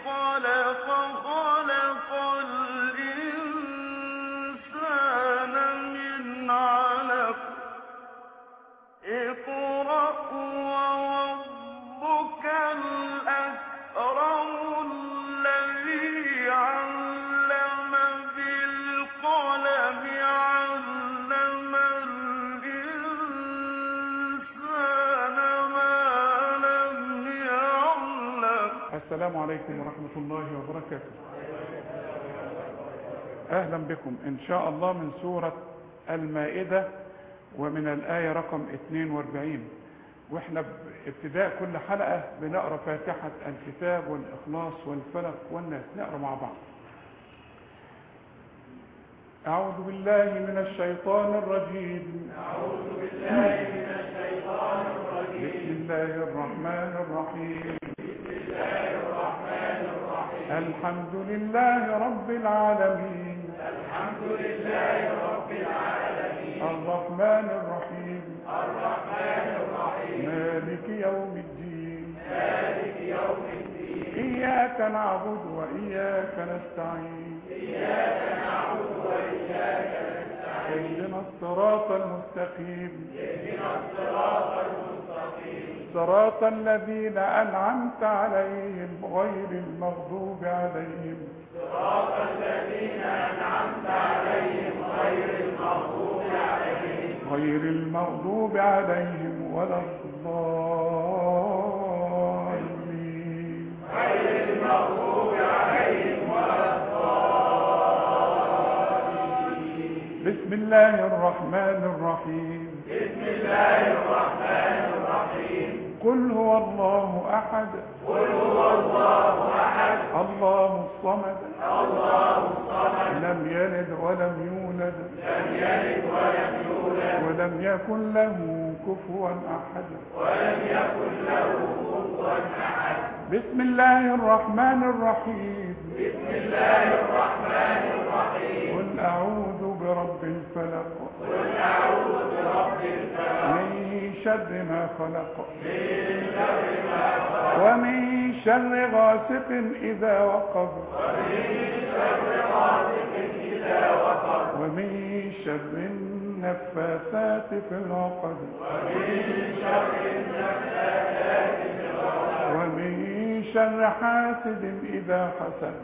خلق خلق الإنسان من علق اقرأ وربك الأكرم الذي علم بالقلم علم الإنسان ما لم يعلم السلام عليكم ورحمة الله وبركاته أهلا بكم إن شاء الله من سورة المائدة ومن الآية رقم 42 وإحنا ابتداء كل حلقة بنقرأ فاتحة الكتاب والإخلاص والفلق والناس نقرأ مع بعض أعوذ بالله من الشيطان الرجيم أعوذ بالله من الشيطان الرجيم بسم الله الرحمن الرحيم الحمد لله رب العالمين الحمد لله رب العالمين الرحمن الرحيم الرحمن الرحيم مالك يوم الدين مالك يوم الدين إياك نعبد وإياك نستعين إياك نعبد وإياك نستعين اهدنا الصراط المستقيم اهدنا الصراط المستقيم صراط الذين أنعمت عليهم غير المغضوب عليهم صراط الذين أنعمت عليهم غير المغضوب عليهم غير المغضوب عليهم ولا الضالين غير المغضوب عليهم ولا الضالين بسم الله الرحمن الرحيم قل هو الله احد قل هو الله احد الله الصمد الله الصمد لم يلد ولم يولد لم يلد ولم يولد ولم يكن له كفوا احد ولم يكن له كفوا احد بسم الله الرحمن الرحيم بسم الله الرحمن الرحيم قل اعوذ برب الفلق قل اعوذ برب الفلق من شر ما خلق ومن شر غاسق إذا وقب ومن شر النفاثات في العقد ومن شر حاسد إذا حسد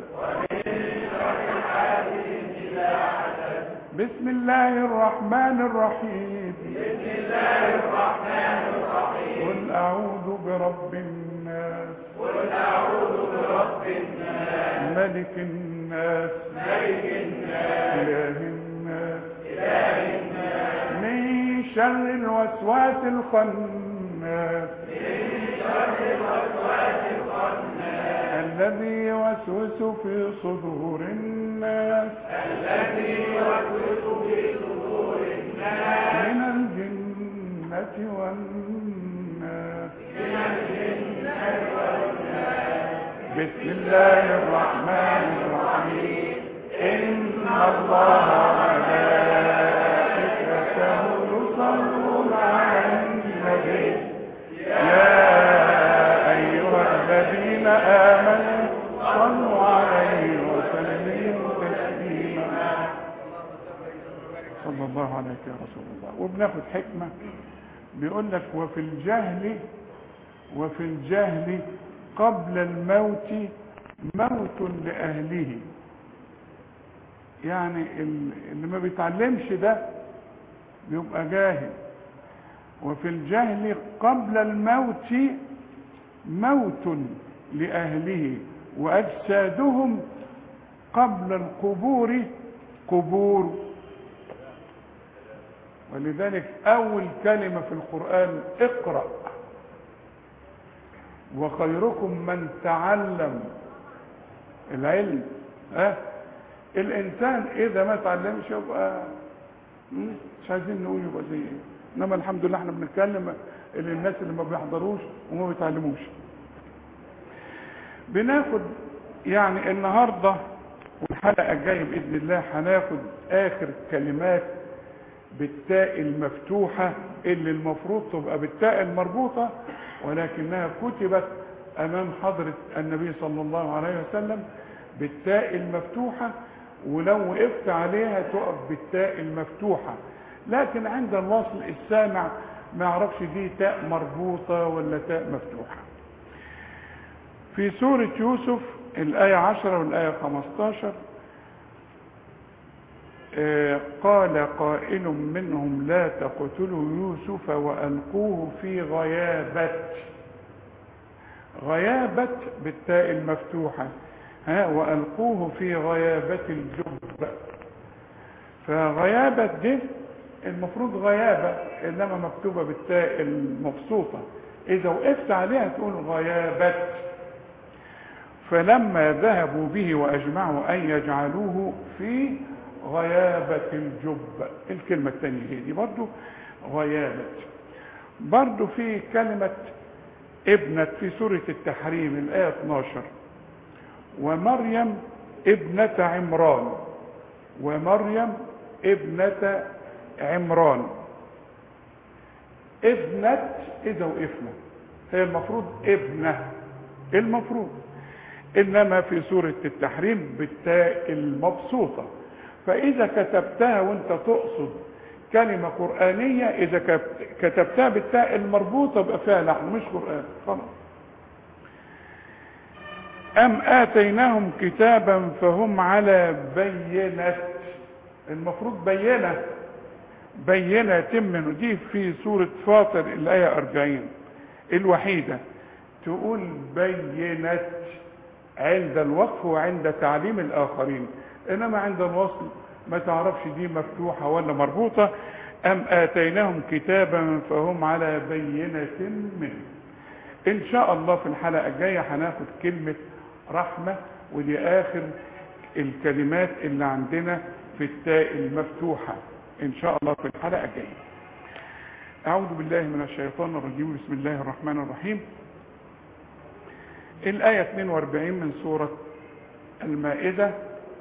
بسم الله الرحمن الرحيم قل أعوذ برب الناس قل أعوذ برب الناس ملك الناس ملك الناس إله الناس إله الناس من شر الوسواس الخناس من شر الوسواس الخناس الذي يوسوس في صدور الناس الذي يوسوس في صدور الناس من الجنة والناس بسم الله الرحمن الرحيم إن الله وملائكته يصلون على النبي يا أيها الذين آمنوا صلوا عليه وسلموا تسليما صلى الله عليك يا رسول الله وبناخد حكمة بيقول لك وفي الجهل وفي الجهل قبل الموت موت لأهله يعني ال- اللي ما بيتعلمش ده بيبقى جاهل وفي الجهل قبل الموت موت لأهله وأجسادهم قبل القبور قبور ولذلك أول كلمة في القرآن اقرأ وخيركم من تعلم العلم أه؟ الإنسان إذا ما تعلمش يبقى مم، مش عايزين نقول يبقى زي إيه إنما الحمد لله احنا بنتكلم للناس اللي ما بيحضروش وما بيتعلموش بناخد يعني النهارده والحلقه الجايه باذن الله هناخد اخر كلمات بالتاء المفتوحه اللي المفروض تبقى بالتاء المربوطه ولكنها كتبت امام حضرة النبي صلى الله عليه وسلم بالتاء المفتوحة ولو وقفت عليها تقف بالتاء المفتوحة لكن عند الوصل السامع ما يعرفش دي تاء مربوطة ولا تاء مفتوحة في سورة يوسف الآية 10 والآية 15 آه، قال قائل منهم لا تقتلوا يوسف وألقوه في غيابة غيابة بالتاء المفتوحة ها وألقوه في غيابة الجب فغيابة دي المفروض غيابة إنما مكتوبة بالتاء المبسوطة إذا وقفت عليها تقول غيابة فلما ذهبوا به وأجمعوا أن يجعلوه في غيابة الجب الكلمة الثانية هي دي برضو غيابة برضو في كلمة ابنة في سورة التحريم الآية 12 ومريم ابنة عمران ومريم ابنة عمران ابنة إذا وقفنا هي المفروض ابنة المفروض إنما في سورة التحريم بالتاء المبسوطة فإذا كتبتها وانت تقصد كلمة قرآنية إذا كت- كتبتها بالتاء المربوطة يبقى فيها لحن مش قرآن خلاص أم آتيناهم كتابا فهم على بينة المفروض بينة بينة منه دي في سورة فاطر الآية 40 الوحيدة تقول بينت عند الوقف وعند تعليم الآخرين إنما عند الوصل ما تعرفش دي مفتوحة ولا مربوطة أم آتيناهم كتابا فهم على بينة منه إن شاء الله في الحلقة الجاية هناخد كلمة رحمة ودي آخر الكلمات اللي عندنا في التاء المفتوحة إن شاء الله في الحلقة الجاية أعوذ بالله من الشيطان الرجيم بسم الله الرحمن الرحيم الآية 42 من سورة المائدة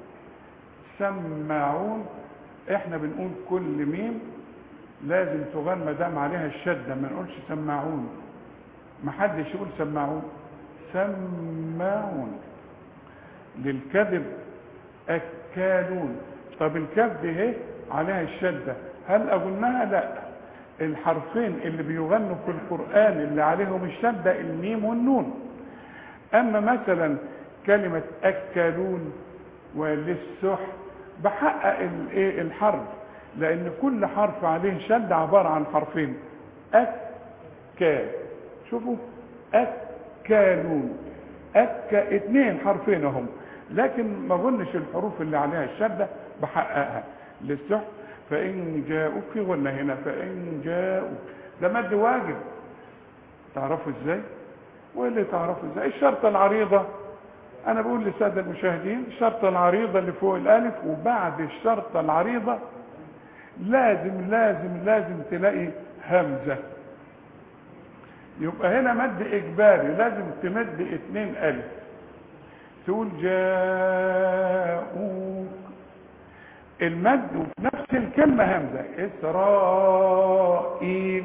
سماعون احنا بنقول كل ميم لازم تغنى ما دام عليها الشدة ما نقولش سماعون ما حدش يقول سماعون سماعون للكذب أكالون طب الكاف دي اهي عليها الشدة هل أقولناها لا الحرفين اللي بيغنوا في القرآن اللي عليهم الشدة الميم والنون أما مثلا كلمة أكلون وللسح بحقق الايه الحرف لأن كل حرف عليه شد عبارة عن حرفين أكا شوفوا أكالون أكا اتنين حرفين هم لكن ما ظنش الحروف اللي عليها الشدة بحققها للسح فإن جاءوك في غنى هنا فإن جاءوك ده مد واجب تعرفوا ازاي واللي تعرفوا ازاي الشرطة العريضة انا بقول للسادة المشاهدين الشرطة العريضة اللي فوق الالف وبعد الشرطة العريضة لازم لازم لازم تلاقي همزة يبقى هنا مد اجباري لازم تمد اتنين الف تقول جاءوك المد وفي نفس الكلمة همزة إسرائيل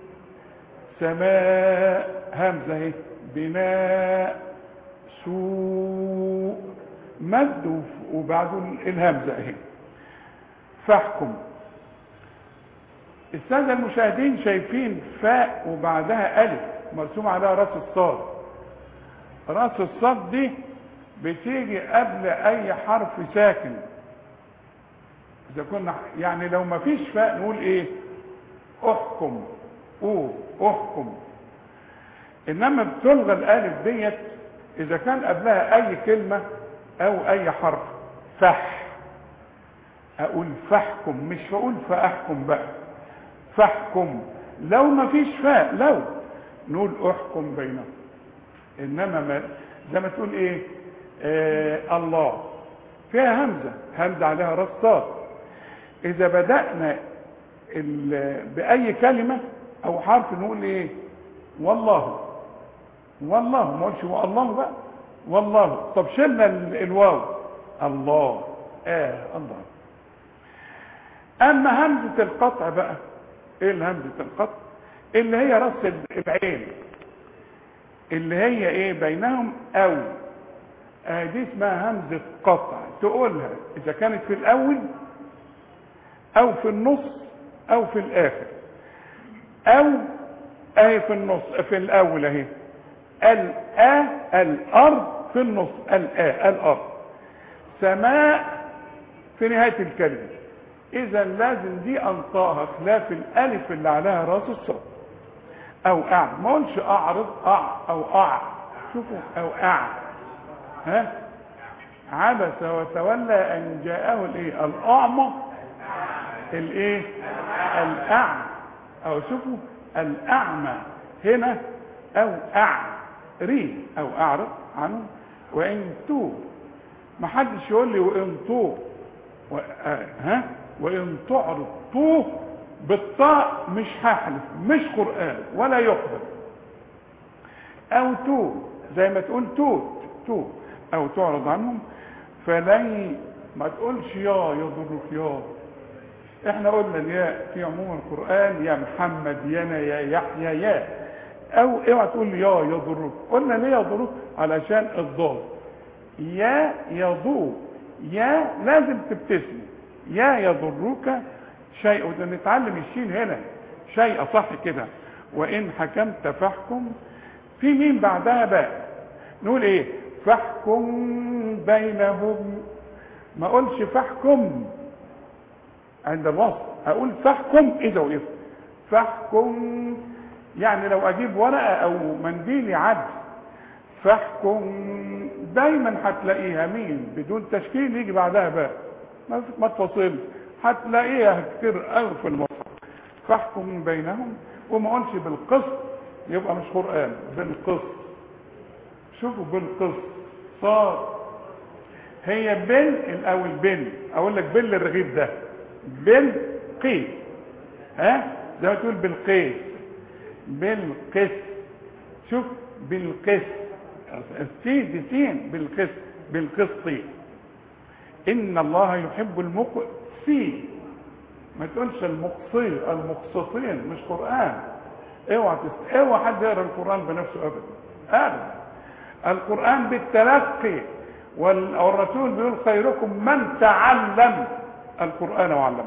سماء همزة اهي بناء سوء مد وف- وبعده الهمزة اهي فاحكم السادة المشاهدين شايفين فاء وبعدها ألف مرسوم عليها راس الصاد راس الصاد دي بتيجي قبل أي حرف ساكن إذا كنا يعني لو ما فيش فاء نقول إيه احكم او احكم انما بتلغى الالف ديت اذا كان قبلها اي كلمة او اي حرف فح اقول فاحكم مش هقول فاحكم بقى فاحكم لو ما فيش فاء لو نقول احكم بينهم انما ما زي ما تقول ايه آه الله فيها همزة همزة عليها رصاد اذا بدأنا ال- بأي كلمة أو حرف نقول إيه والله والله ما قلتش والله بقى والله طب شلنا ال- الواو الله آه الله أما همزة القطع بقى إيه همزة القطع اللي هي راس ال- العين اللي هي ايه بينهم او آه دي اسمها همزة قطع تقولها اذا كانت في الاول او في النص او في الاخر او اهي في النص في الاول اهي الأ الارض في النص الأ الارض سماء في نهاية الكلمة اذا لازم دي انطقها خلاف الالف اللي عليها راس الصوت او اع ما اقولش اعرض اع او اع شوفوا او اع ها عبس وتولى ان جاءه الايه الاعمى الايه الاعمى او شوفوا الاعمى هنا او اعري او اعرض عنه وان تو ما حدش يقول لي وان تو و... آه ها وان تعرض تو بالطاء مش هحلف مش قران ولا يقبل او تو زي ما تقول توت تو او تعرض عنهم فلن ما تقولش يا يضرك يا احنا قلنا الياء في عموم القران يا محمد يانا يا يحيى يا او اوعى تقول يا يضرك قلنا ليه يضرك علشان الضاد يا يضو يا لازم تبتسم يا يضرك شيء وده نتعلم الشين هنا شيء صح كده وان حكمت فاحكم في مين بعدها باء نقول ايه فاحكم بينهم ما اقولش فاحكم عند الوصف اقول فاحكم اذا وقفت فاحكم يعني لو اجيب ورقه او منديل يعدي فاحكم دايما هتلاقيها مين بدون تشكيل يجي بعدها باء ما ما تفصلش هتلاقيها كتير قوي في المصحف فاحكم بينهم وما اقولش بالقسط يبقى مش قران بالقسط شوفوا بالقسط صار هي بن الاول بن اقول لك بن الرغيف ده بن قيس ها زي ما تقول بالقيس بالقس شوف بالقس السين دي سين بالقس بالقسط ان الله يحب المقسي ما تقولش المقصي المقسطين مش قران اوعى تس... اوعى حد يقرا القران بنفسه ابدا ابدا القران بالتلقي وال... والرسول بيقول خيركم من تعلم القران وعلمه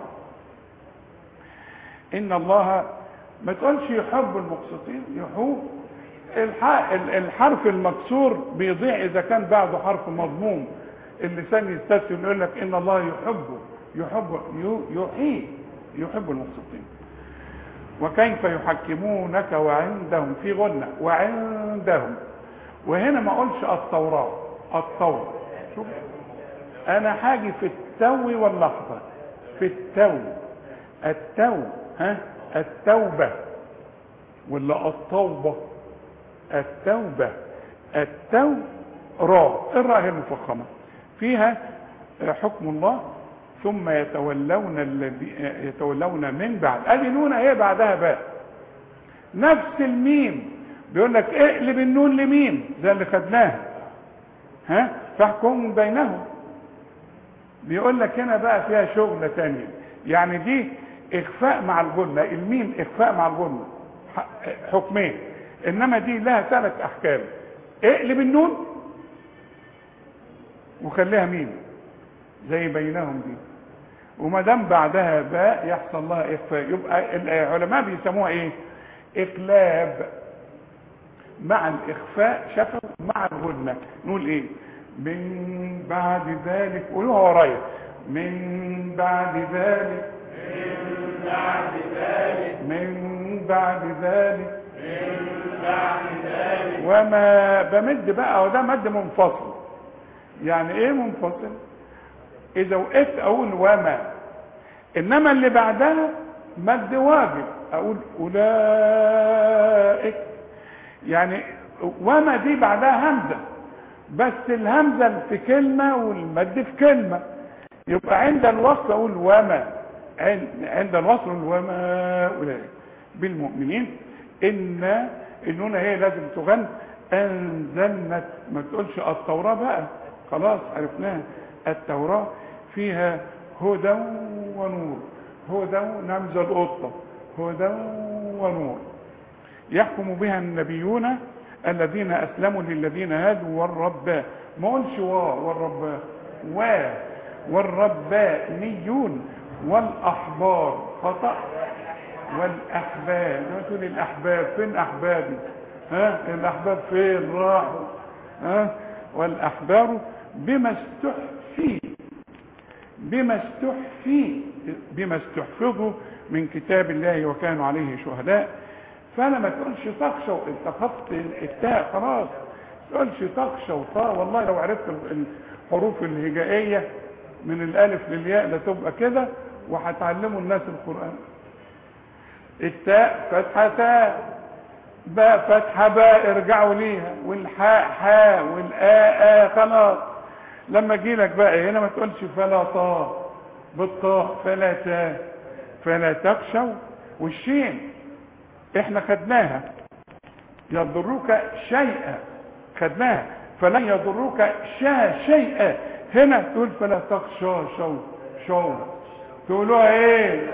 ان الله ما تقولش يحب المقسطين يحب الح... الحرف المكسور بيضيع اذا كان بعده حرف مضموم اللسان يستسلم يقول لك ان الله يحبه يحب يحيي يحب المقسطين وكيف يحكمونك وعندهم في غنة وعندهم وهنا ما اقولش التوراة التوراة شوف انا حاجي في التو واللحظة في التو التو ها التوبة ولا التوبة التوبة التو را الراء هي المفخمة فيها حكم الله ثم يتولون الذي يتولون من بعد ادي نون اهي بعدها باء نفس الميم بيقول لك اقلب النون لميم زي اللي خدناها ها فاحكم بينهم بيقول لك هنا بقى فيها شغلة تانية يعني دي اخفاء مع الغنة الميم اخفاء مع الغنة حكمين انما دي لها ثلاث احكام اقلب النون وخليها ميم زي بينهم دي وما دام بعدها باء يحصل لها اخفاء يبقى العلماء بيسموها ايه اقلاب مع الاخفاء شفوا مع الغنة نقول ايه من بعد ذلك قولوها ورايا من بعد ذلك من بعد ذلك من بعد ذلك من بعد ذلك وما بمد بقى وده مد منفصل يعني ايه منفصل اذا وقفت اقول وما انما اللي بعدها مد واجب اقول اولئك يعني وما دي بعدها همزه بس الهمزه في كلمه والمد في كلمه يبقى عند الوصل اقول وما عند الوصل وما اولئك بالمؤمنين ان النون هي لازم تغن انزلنا ما تقولش التوراه بقى خلاص عرفناها التوراه فيها هدى ونور هدى نمز القطه هدى ونور يحكم بها النبيون الذين اسلموا للذين هادوا والربا ما قلش وا والربا و والربانيون والاحبار خطا والاحباب لما تقول الاحباب فين احبابي ها الاحباب فين راحوا ها والاحبار بما استحفي بما استحفي بما استحفظوا من كتاب الله وكانوا عليه شهداء فانا ما تقولش تخشوا انت خط التاء خلاص ما تقولش تخشوا طا والله لو عرفت الحروف الهجائيه من الالف للياء ده تبقى كده وهتعلموا الناس القران التاء فتحه تاء باء فتحه باء ارجعوا ليها والحاء حاء والاء آ خلاص لما اجي لك بقى هنا ما تقولش فلا طا بالطاء فلا تا فلا تخشوا والشين احنا خدناها يضروك شيئا خدناها فلن يضروك شا شيئا هنا تقول فلا تخشى شو شو تقولوها ايه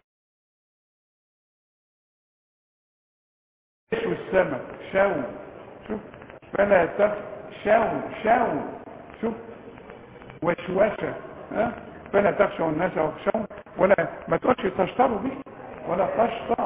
والسمك شو شوف فلا تخشوا شو شوف وشوشة ها فلا تخشوا الناس واخشوا ولا ما تقولش تشتروا به ولا تشطى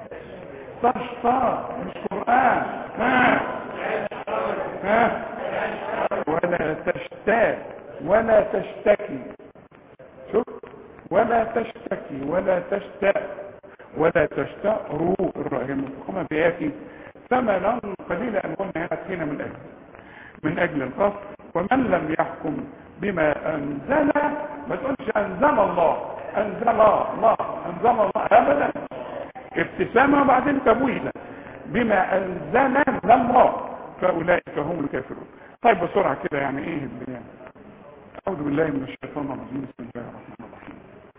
تشطى مش قرآن ها ها ولا تشتاق ولا تشتكي شوف ولا تشتكي ولا تشتاق ولا تشتاق رو الرأي المفخمة بياتي ثمنا قليلا قلنا هنا فينا من أجل من أجل القصر ومن لم يحكم بما أنزل ما تقولش أنزل الله أنزل الله أنزل الله أبدا ابتسامة وبعدين تبويلة بما أنزل الله فأولئك هم الكافرون طيب بسرعة كده يعني إيه البيان أعوذ بالله من الشيطان الرجيم بسم الله الرحمن الرحيم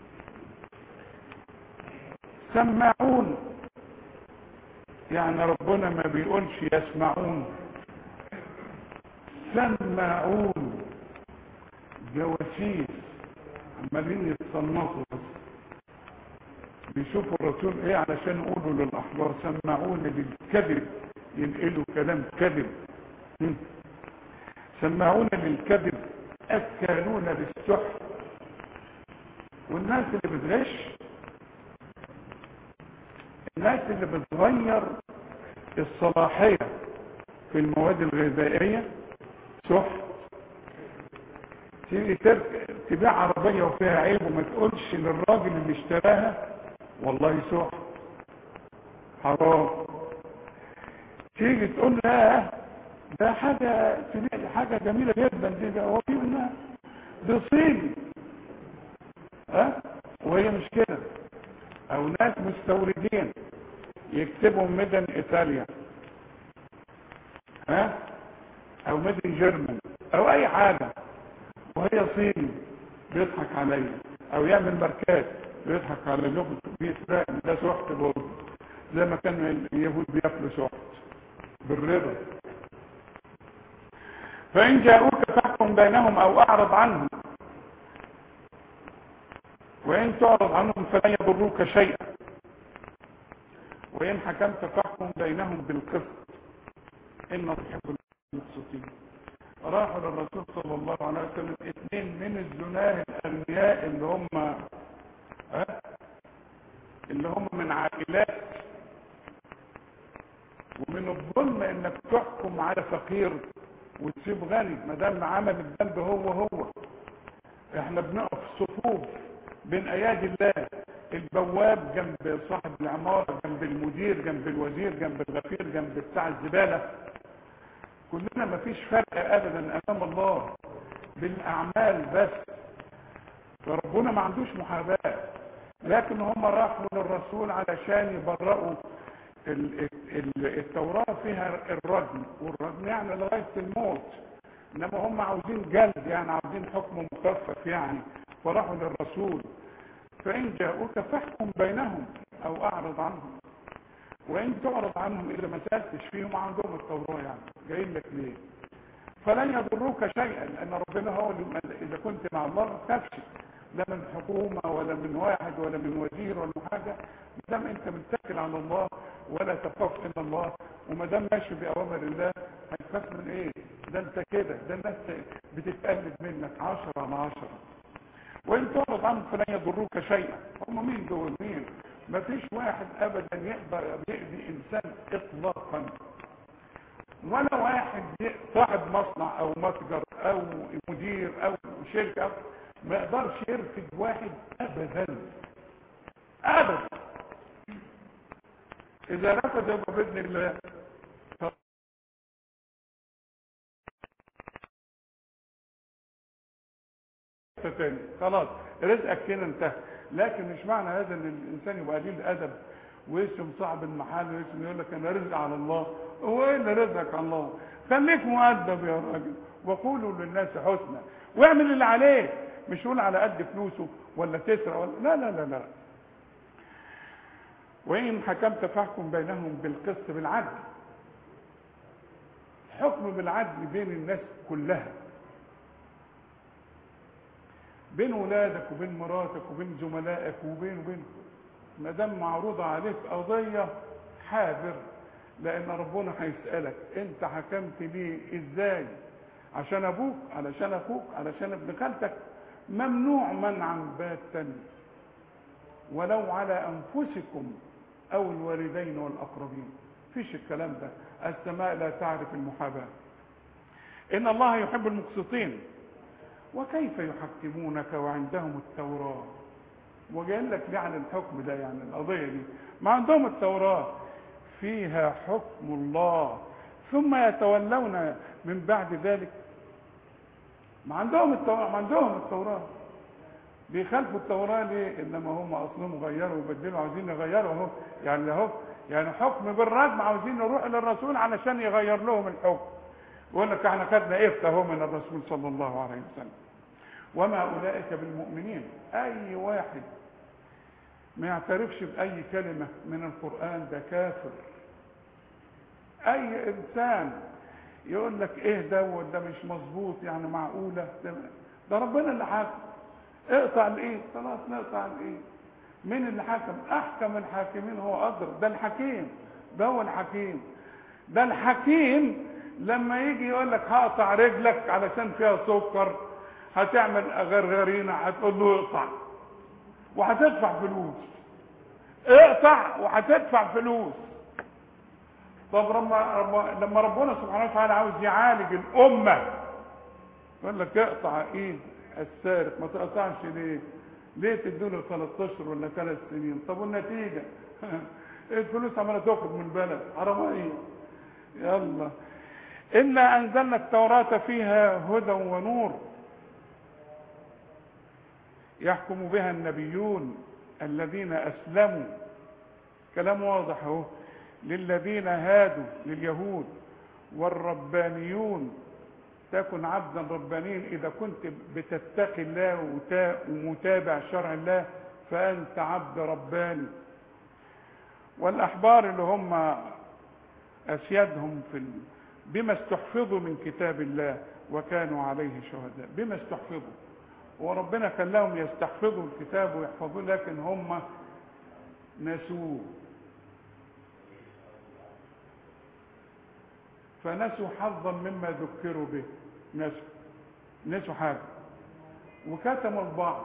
سماعون يعني ربنا ما بيقولش يسمعون سماعون جواسيس عمالين يتصنفوا بس بيشوفوا الرسول ايه علشان يقولوا للاحبار سمعون للكذب ينقلوا كلام كذب سمعون للكذب اكالون بالسحر والناس اللي بتغش الناس اللي بتغير الصلاحية في المواد الغذائية سحر تيجي تبيع عربية وفيها عيب وما تقولش للراجل اللي اشتراها والله سحر حرام تيجي تقول لها ده حاجة حاجة جميلة جدا دي ده هو في منها دي صين ها وهي مش كده او ناس مستوردين يكتبوا ميدن ايطاليا ها او ميدن جيرمان او اي حاجة وهي صيني بيضحك عليا او يعمل ماركات بيضحك على لغته بيسرق ده سحت برضه زي ما كان اليهود بياكلوا سحت بالرضا فان جاءوك فاحكم بينهم او اعرض عنهم وان تعرض عنهم فلن يضروك شيئا وان حكمت فاحكم بينهم بالقسط ان تحب المقسطين راحوا للرسول صلى الله عليه وسلم اثنين من الزناه الاغنياء اللي هم ها اللي هم من عائلات ومن الظلم انك تحكم على فقير وتسيب غني ما دام عمل الذنب هو هو احنا بنقف صفوف بين ايادي الله البواب جنب صاحب العمارة جنب المدير جنب الوزير جنب الغفير جنب بتاع الزبالة كلنا مفيش فرق ابدا امام الله بالاعمال بس فربنا ما عندوش محاباة لكن هم راحوا للرسول علشان يبرئوا التوراة فيها الرجم والرجم يعني لغاية الموت انما هم عاوزين جلد يعني عاوزين حكم مخفف يعني فراحوا للرسول فان جاءوك فاحكم بينهم او اعرض عنهم وان تعرض عنهم اذا ما سالتش فيهم عندهم التوراه يعني جايين لك ليه فلن يضروك شيئا لان ربنا هو اللي اذا كنت مع الله ما تخافش لا من حكومه ولا من واحد ولا من وزير ولا حاجه دام انت متكل على الله ولا تخاف ان الله وما دام ماشي باوامر الله هتخاف من ايه ده انت كده ده الناس بتتقلد منك عشرة على عشرة وان تعرض عنهم فلن يضروك شيئا هم مين دول مين مفيش واحد ابدا يقدر يأذي انسان اطلاقا ولا واحد ي- صاحب مصنع او متجر او مدير او شركة ما يقدرش يرفض واحد ابدا ابدا اذا رفض يبقى باذن الله تاني خلاص رزقك هنا انتهى لكن مش معنى هذا ان الانسان يبقى قليل ادب ويشتم صاحب المحل ويشتم يقول لك انا رزق على الله هو ايه اللي رزقك على الله خليك مؤدب يا راجل وقولوا للناس حسنا واعمل اللي عليك مش قول على قد فلوسه ولا تسرق ولا لا لا لا لا وإن حكمت فاحكم بينهم بالقسط بالعدل حكم بالعدل بين الناس كلها بين ولادك وبين مراتك وبين زملائك وبين وبين ما دام معروضة عليك قضية حاذر لأن ربنا هيسألك أنت حكمت ليه إزاي عشان أبوك علشان أخوك علشان ابن خالتك ممنوع منعا باتا ولو على أنفسكم أو الوالدين والأقربين فيش الكلام ده السماء لا تعرف المحاباة إن الله يحب المقسطين وكيف يحكمونك وعندهم التوراة وجاي لك ليه عن الحكم ده يعني القضية دي ما عندهم التوراة فيها حكم الله ثم يتولون من بعد ذلك ما عندهم التوراة ما عندهم التوراة بيخالفوا التوراة ليه انما هم اصلهم غيروا وبدلوا عاوزين يغيروا اهو يعني اهو يعني حكم بالرجم عاوزين نروح للرسول علشان يغير لهم الحكم يقول لك احنا خدنا افتى اهو من الرسول صلى الله عليه وسلم وما اولئك بالمؤمنين اي واحد ما يعترفش باي كلمه من القران ده كافر اي انسان يقول لك ايه دوت ده مش مظبوط يعني معقوله ده, ده ربنا اللي حاكم اقطع الايد خلاص نقطع الايد مين اللي حكم احكم الحاكمين هو ادرى ده الحكيم ده هو الحكيم ده الحكيم لما يجي يقول لك هقطع رجلك علشان فيها سكر هتعمل غرغرينه هتقول له اقطع وهتدفع فلوس اقطع وهتدفع فلوس طب لما لما ربنا سبحانه وتعالى عاوز يعالج الامه يقول لك اقطع ايد السارق ما تقطعش ليه ليه تدوله 13 ولا ثلاث سنين طب والنتيجه الفلوس عماله تخرج من البلد حرام ايه يلا انا انزلنا التوراه فيها هدى ونور يحكم بها النبيون الذين اسلموا كلام واضح اهو للذين هادوا لليهود والربانيون تكن عبدا ربانيا اذا كنت بتتقي الله ومتابع شرع الله فانت عبد رباني والاحبار اللي هم اسيادهم في ال... بما استحفظوا من كتاب الله وكانوا عليه شهداء بما استحفظوا وربنا كان لهم يستحفظوا الكتاب ويحفظوه لكن هم نسوه فنسوا حظا مما ذكروا به نسوا نسوا حاجه وكتموا البعض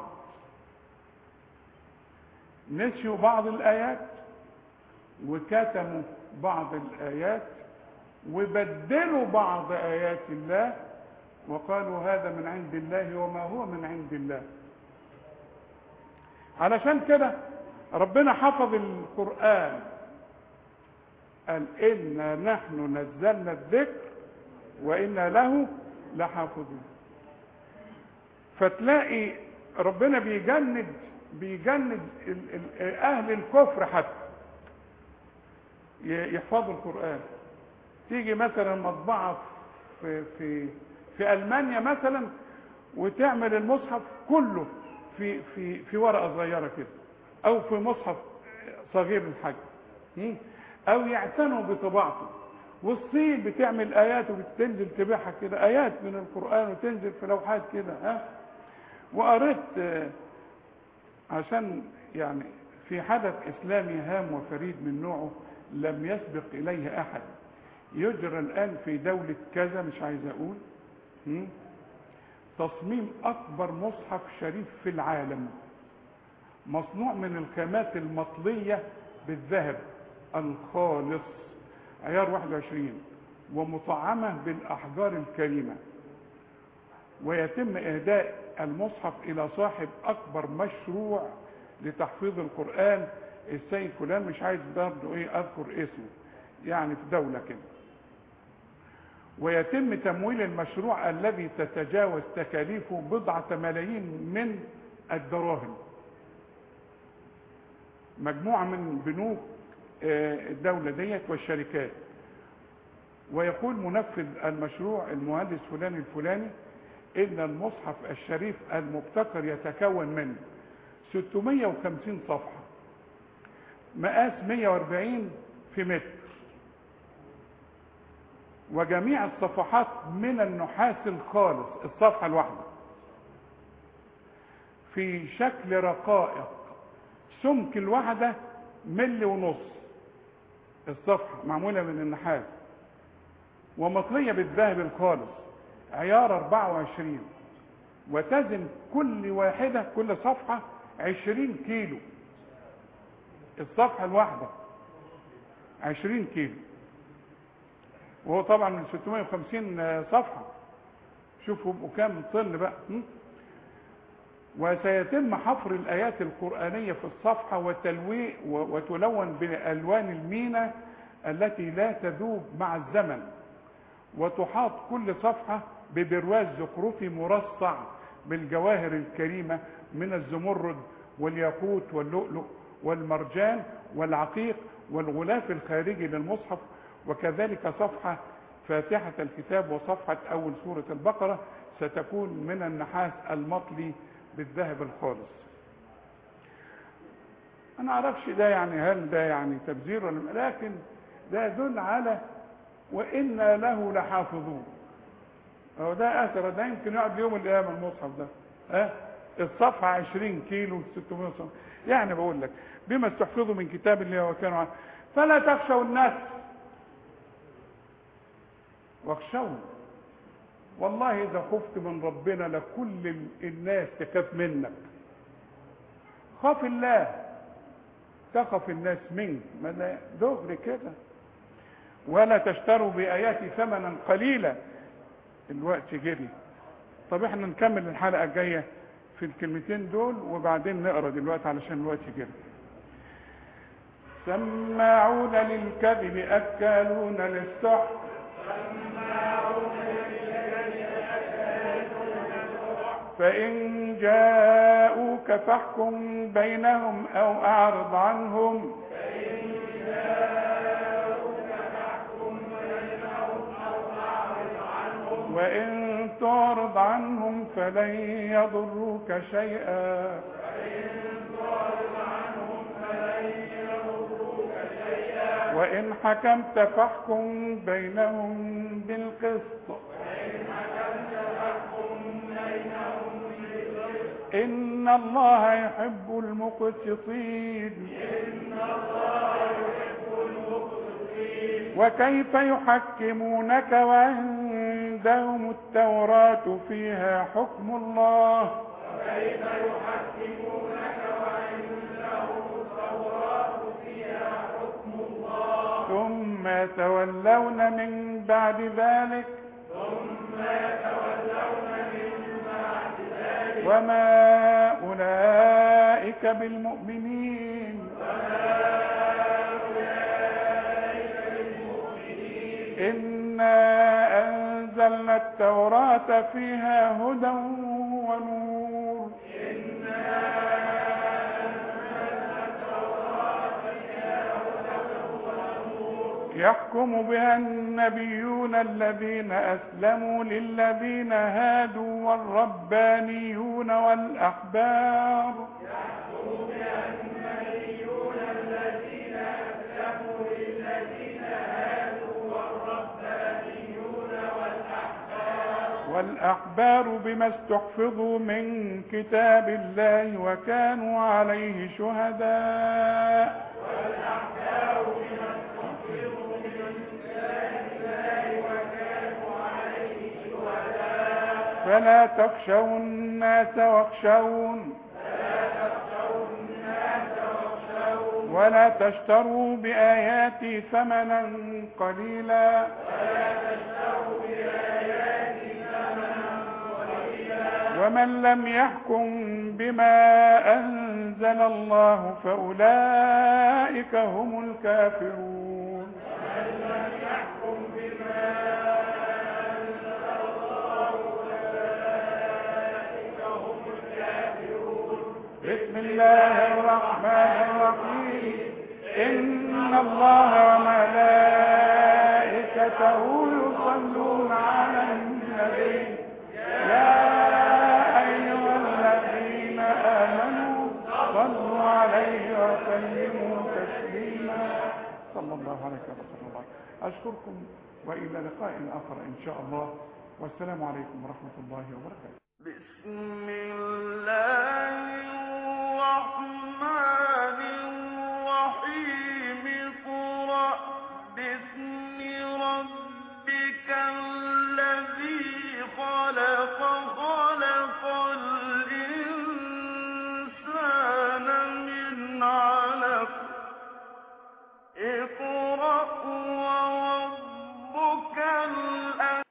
نسيوا بعض الايات وكتموا بعض الايات وبدلوا بعض ايات الله وقالوا هذا من عند الله وما هو من عند الله علشان كده ربنا حفظ القرآن قال إنا نحن نزلنا الذكر وإنا له لحافظون فتلاقي ربنا بيجند بيجند ال- ال- أهل الكفر حتى ي- يحفظوا القرآن تيجي مثلا مطبعة في في في ألمانيا مثلا وتعمل المصحف كله في في في ورقة صغيرة كده أو في مصحف صغير الحجم أو يعتنوا بطباعته والصين بتعمل آيات وبتنزل تبيعها كده آيات من القرآن وتنزل في لوحات كده ها وقريت آه، عشان يعني في حدث إسلامي هام وفريد من نوعه لم يسبق إليه أحد يجرى الآن في دولة كذا مش عايز أقول م? تصميم أكبر مصحف شريف في العالم مصنوع من الخامات المطلية بالذهب الخالص عيار 21 ومطعمة بالأحجار الكريمة ويتم إهداء المصحف إلى صاحب أكبر مشروع لتحفيظ القرآن السيد فلان مش عايز برضه إيه أذكر اسمه يعني في دولة كده ويتم تمويل المشروع الذي تتجاوز تكاليفه بضعة ملايين من الدراهم مجموعة من بنوك الدولة ديت والشركات ويقول منفذ المشروع المهندس فلان الفلاني ان المصحف الشريف المبتكر يتكون من 650 صفحة مقاس 140 في متر وجميع الصفحات من النحاس الخالص الصفحة الواحدة في شكل رقائق سمك الواحدة ملي ونص الصفحة معمولة من النحاس ومطلية بالذهب الخالص عيار 24 وتزن كل واحدة كل صفحة 20 كيلو الصفحة الواحدة 20 كيلو وهو طبعا من 650 صفحة شوفوا يبقوا كام طن بقى م? وسيتم حفر الآيات القرآنية في الصفحة وتلويء وتلون بألوان المينا التي لا تذوب مع الزمن وتحاط كل صفحة ببرواز زخرفي مرصع بالجواهر الكريمة من الزمرد والياقوت واللؤلؤ والمرجان والعقيق والغلاف الخارجي للمصحف وكذلك صفحة فاتحة الكتاب وصفحة أول سورة البقرة ستكون من النحاس المطلي بالذهب الخالص أنا أعرفش ده يعني هل ده يعني تبذير ولا لكن ده يدل على وإنا له لحافظون هو ده أثر ده يمكن يقعد يوم القيامة المصحف ده ها الصفحة 20 كيلو 600 صفحة يعني بقول لك بما استحفظوا من كتاب الله وكانوا فلا تخشوا الناس واخشون والله إذا خفت من ربنا لكل الناس تخاف منك خاف الله تخف الناس منك ما ده دغري كده ولا تشتروا بآياتي ثمنا قليلا الوقت جري طب احنا نكمل الحلقة الجاية في الكلمتين دول وبعدين نقرا دلوقتي علشان الوقت جري سماعون للكذب أكالون للسحت فإن جاءوك فاحكم بينهم أو أعرض عنهم وإن تعرض عنهم فلن يضروك شيئا وإن حكمت فاحكم بينهم بالقسط إن الله يحب المقسطين وكيف يحكمونك وعندهم التوراة فيها حكم الله وكيف يحكمونك وعندهم التوراة فيها حكم الله ثم يتولون من بعد ذلك ثم يتولون من بعد ذلك وما أولئك بالمؤمنين إنا أنزلنا التوراة فيها هدى ونور يحكم بها النبيون الذين أسلموا للذين هادوا والربانيون والأحبار والأحبار بما استحفظوا من كتاب الله وكانوا عليه شهداء فلا تخشوا الناس واخشون ولا تشتروا بآياتي ثمنا قليلا ومن لم يحكم بما أنزل الله فأولئك هم الكافرون بسم الله الرحمن الرحيم إن الله وملائكته يصلون على النبي يا أيها الذين آمنوا صلوا عليه وسلموا تسليما صلى الله عليه وسلم الله أشكركم وإلى لقاء آخر إن شاء الله والسلام عليكم ورحمة الله وبركاته بسم الله